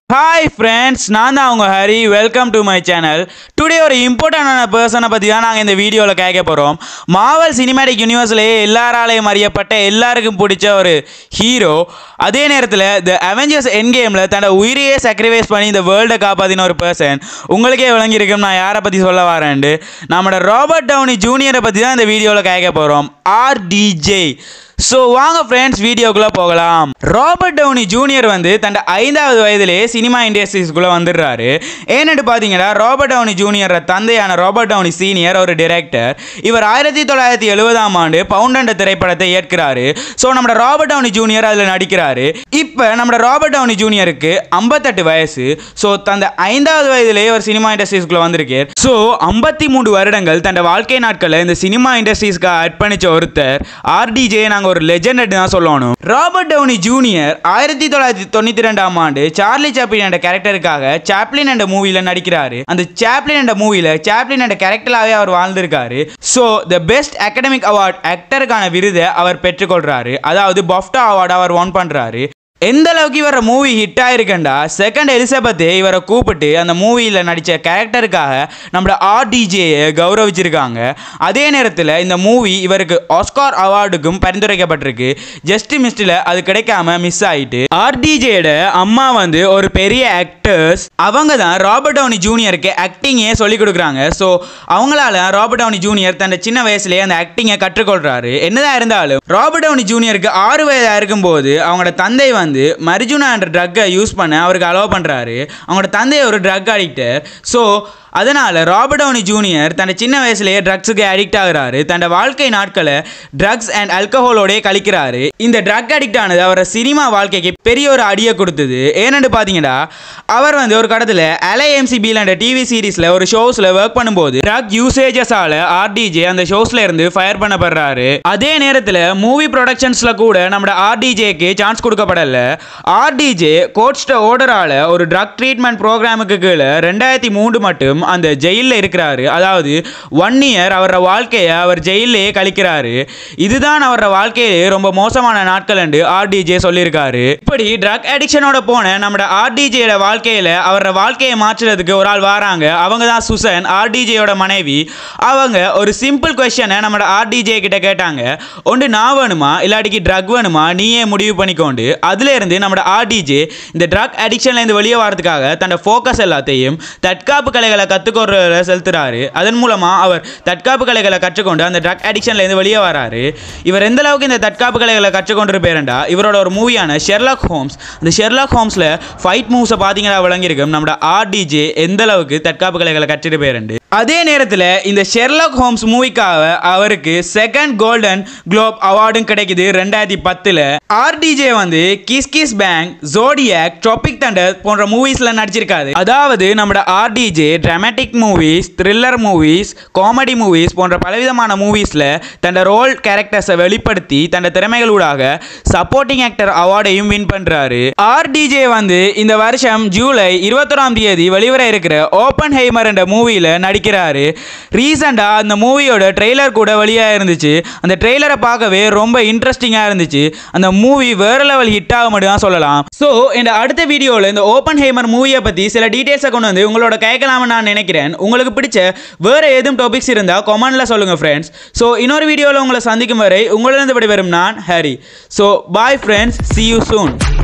hi friends நான் தான் உங்கள் Hari welcome to my channel today ஒரு இம்பார்ட்டண்டான பர்சனை பற்றி தான் நாங்கள் இந்த வீடியோவில் கேட்க போகிறோம் மாவல் சினிமேட்டிக் யூனிவர்ஸ்லேயே எல்லாராலையும் அறியப்பட்ட எல்லாருக்கும் பிடிச்ச ஒரு ஹீரோ அதே நேரத்தில் த அவெஞ்சர்ஸ் என் கேமில் தன்னோட உயிரையே சாக்ரிஃபைஸ் பண்ணி இந்த வேர்ல்டை காப்பாற்றின ஒரு பர்சன் உங்களுக்கே விளங்கியிருக்கும் நான் யாரை பற்றி சொல்ல வரேன்ட்டு நம்மளோட ராபர்ட் டவுனி ஜூனியரை பற்றி தான் இந்த வீடியோவில் கேட்க போகிறோம் ஆர்டிஜே ஸோ வாங்க ஃப்ரெண்ட்ஸ் வீடியோக்குள்ளே போகலாம் ராபர்ட் டவுனி ஜூனியர் வந்து தன் ஐந்தாவது வயதிலே சினிமா இண்டஸ்ட்ரீஸ்குள்ளே வந்துடுறாரு ஏன்னு பார்த்தீங்கன்னா ராபர்ட் டவுனி ஜூனியர் தந்தையான ராபர்ட் டவுனி சீனியர் ஒரு டிரெக்டர் இவர் ஆயிரத்தி தொள்ளாயிரத்தி எழுபதாம் ஆண்டு பவுண்டண்ட திரைப்படத்தை ஏற்கிறாரு ஸோ நம்ம ராபர்ட் டவுனி ஜூனியர் அதில் நடிக்கிறாரு இப்போ நம்ம ராபர்ட் டவுனி ஜூனியருக்கு ஐம்பத்தெட்டு வயசு ஸோ தந்த ஐந்தாவது வயதிலே ஒரு சினிமா இண்டஸ்ட்ரீஸ்குள்ளே வந்திருக்கார் ஸோ ஐம்பத்தி மூணு வருடங்கள் தன் வாழ்க்கை நாட்களை இந்த சினிமா இண்டஸ்ட்ரீஸ்க்கு அர்ப்பணித்த ஒருத்தர் ஆர்டிஜே நாங்கள் ஒரு லெஜெண்ட் தான் சொல்லணும் ராபர்ட் டவுனி ஜூனியர் ஆயிரத்தி தொள்ளாயிரத்தி தொண்ணூற்றி ரெண்டாம் ஆண்டு சார்லி சாப்ளின் என்ற கேரக்டருக்காக சாப்ளின் என்ற மூவியில் நடிக்கிறாரு அந்த சாப்ளின் என்ற மூவியில் சாப்ளின் என்ற கேரக்டராகவே அவர் வாழ்ந்திருக்காரு so the best academic award ஆக்டருக்கான விருதை அவர் பெற்றுக்கொள்றாரு அதாவது பஃப்டா அவார்டு அவர் ஒன் பண்ணுறாரு எந்த அளவுக்கு இவர மூவி ஹிட் ஆயிருக்கண்டா செகண்ட் எலிசபெத்தே இவரை கூப்பிட்டு அந்த மூவியில் நடித்த கேரக்டருக்காக நம்மளோட ஆர்டிஜேயை கௌரவிச்சிருக்காங்க அதே நேரத்தில் இந்த மூவி இவருக்கு ஆஸ்கார் அவார்டுக்கும் பரிந்துரைக்கப்பட்டிருக்கு ஜஸ்ட் மிஸ்டில் அது கிடைக்காம மிஸ் ஆயிட்டு ஆர்டிஜேயோட அம்மா வந்து ஒரு பெரிய ஆக்டர்ஸ் அவங்க தான் ராபர்ட் டவுனி ஜூனியருக்கு ஆக்டிங்கே சொல்லி கொடுக்குறாங்க ஸோ அவங்களால ராபர்ட் டவுனி ஜூனியர் தன் சின்ன வயசுலேயே அந்த ஆக்டிங்கை கற்றுக்கொள்றாரு என்னதான் இருந்தாலும் ராபர்ட் டவுனி ஜூனியருக்கு ஆறு வயதாக இருக்கும்போது அவங்களோட தந்தை வந்து மரிஜுனா என்ற ட்ரக்கை யூஸ் பண்ண அவருக்கு அலோவ் பண்ணுறாரு அவங்களோட தந்தை ஒரு ட்ரக் அடிக்டர் ஸோ அதனால் ராபர்ட் டவுனி ஜூனியர் தன் சின்ன வயசுலேயே ட்ரக்ஸுக்கு அடிக்ட் ஆகுறாரு தன் வாழ்க்கை நாட்களை ட்ரக்ஸ் அண்ட் அல்கஹாலோடய கழிக்கிறாரு இந்த ட்ரக் அடிக்ட் ஆனது அவரை சினிமா வாழ்க்கைக்கு பெரிய ஒரு அடியை கொடுத்தது ஏன்னு பார்த்தீங்கன்னா அவர் வந்து ஒரு கடத்தில் எல்ஐஎம்சிபியில் என்ற டிவி சீரீஸில் ஒரு ஷோஸில் ஒர்க் பண்ணும்போது ட்ரக் யூசேஜஸால் ஆர்டிஜே அந்த ஷோஸில் இருந்து ஃபயர் பண்ணப்படுறாரு அதே நேரத்தில் மூவி ப்ரொடக்ஷன்ஸில் கூட நம்ம ஆர்டிஜேக்கு சான்ஸ் கொடுக்கப்படல ஆர்டிஜே கோட்ஸ்ட ஓர்டரால் ஒரு ட்ரக் ட்ரீட்மெண்ட் ப்ரோக்ராமுக்கு கீழே ரெண்டாயிரத்தி மூன்று மட்டும் அந்த ஜெயிலில் இருக்கிறாரு அதாவது ஒன் இயர் அவரோட வாழ்க்கையை அவர் ஜெயிலே கழிக்கிறாரு இதுதான் அவரோட வாழ்க்கையிலே ரொம்ப மோசமான நாட்கள் என்று ஆர்டிஜே சொல்லியிருக்காரு இப்படி ட்ரக் அடிக்ஷனோட போன நம்ம ஆர்டிஜேயோட வாழ்க்கையில் அவரோட வாழ்க்கையை மாற்றுறதுக்கு ஒரு ஆள் வராங்க அவங்க தான் சுசன் ஆர்டிஜேயோட மனைவி அவங்க ஒரு சிம்பிள் கொஸ்டனை நம்ம ஆர்டிஜே கிட்ட கேட்டாங்க ஒன்று நான் வேணுமா இல்லாட்டிக்கு ட்ரக் வேணுமா நீயே முடிவு பண்ணிக்கொண்டு அதுல இருந்து நம்ம ஆர்டிஜே இந்த ட்ரக் அடிக்ஷன்லேருந்து வெளியே வரதுக்காக தன்னோட ஃபோக்கஸ் எல்லாத்தையும் தற்காப்பு கலைகளை கற்றுக்கொள்ள செலுத்துறாரு அதன் மூலமாக அவர் தற்காப்பு கலைகளை கற்றுக்கொண்டு அந்த ட்ரக் அடிக்ஷன்லேருந்து வெளியே வராரு இவர் எந்த அளவுக்கு இந்த தற்காப்பு கலைகளை கற்றுக்கொண்டிருப்பேரண்டா இவரோட ஒரு மூவியான ஷெர்லாக் ஹோம்ஸ் அந்த ஷெர்லாக் ஹோம்ஸில் ஃபைட் மூவ்ஸை பார்த்தீங்கன்னா விளங்கியிருக்கும் நம்மளோட ஆர்டிஜே எந்த அளவுக்கு தற்காப்பு கலைகளை கற்றுட்டு அதே நேரத்தில் இந்த ஷெர்லாக் ஹோம்ஸ் மூவிக்காக அவருக்கு செகண்ட் கோல்டன் குளோப் அவார்டும் கிடைக்குது ரெண்டாயிரத்தி பத்தில் ஆர்டிஜே வந்து Kiss Kiss Bang Zodiac Tropic Thunder போன்ற மூவிஸில் நடிச்சிருக்காரு அதாவது நம்மளோட RDJ dramatic movies thriller movies comedy movies போன்ற பலவிதமான மூவிஸில் தன்னோட ரோல் கேரக்டர்ஸை வெளிப்படுத்தி தன்னோட திறமைகளூடாக சப்போர்ட்டிங் ஆக்டர் அவார்டையும் வின் பண்ணுறாரு ஆர்டிஜே வந்து இந்த வருஷம் ஜூலை இருபத்தொராம் தேதி வெளிவர இருக்கிற ஓப்பன் ஹெய்மர் என்ற மூவியில் நடிக்கிறாரு ரீசெண்டாக அந்த மூவியோட ட்ரெய்லர் கூட வெளியாக இருந்துச்சு அந்த ட்ரெய்லரை பார்க்கவே ரொம்ப இன்ட்ரெஸ்டிங்காக இருந்துச்சு அந்த மூவி வேற லெவல் ஹிட் ஆக மட்டும் தான் சொல்லலாம் ஸோ இந்த அடுத்த வீடியோவில் இந்த ஓப்பன் ஹேமர் மூவியை பற்றி சில டீட்டெயில்ஸை கொண்டு வந்து உங்களோட கேட்கலாம்னு நான் நினைக்கிறேன் உங்களுக்கு பிடிச்ச வேறு எதுவும் டாபிக்ஸ் இருந்தால் கமெண்ட்டில் சொல்லுங்கள் ஃப்ரெண்ட்ஸ் ஸோ இன்னொரு வீடியோவில் உங்களை சந்திக்கும் வரை உங்களிருந்து விடைபெறும் நான் Hari so bye friends see you soon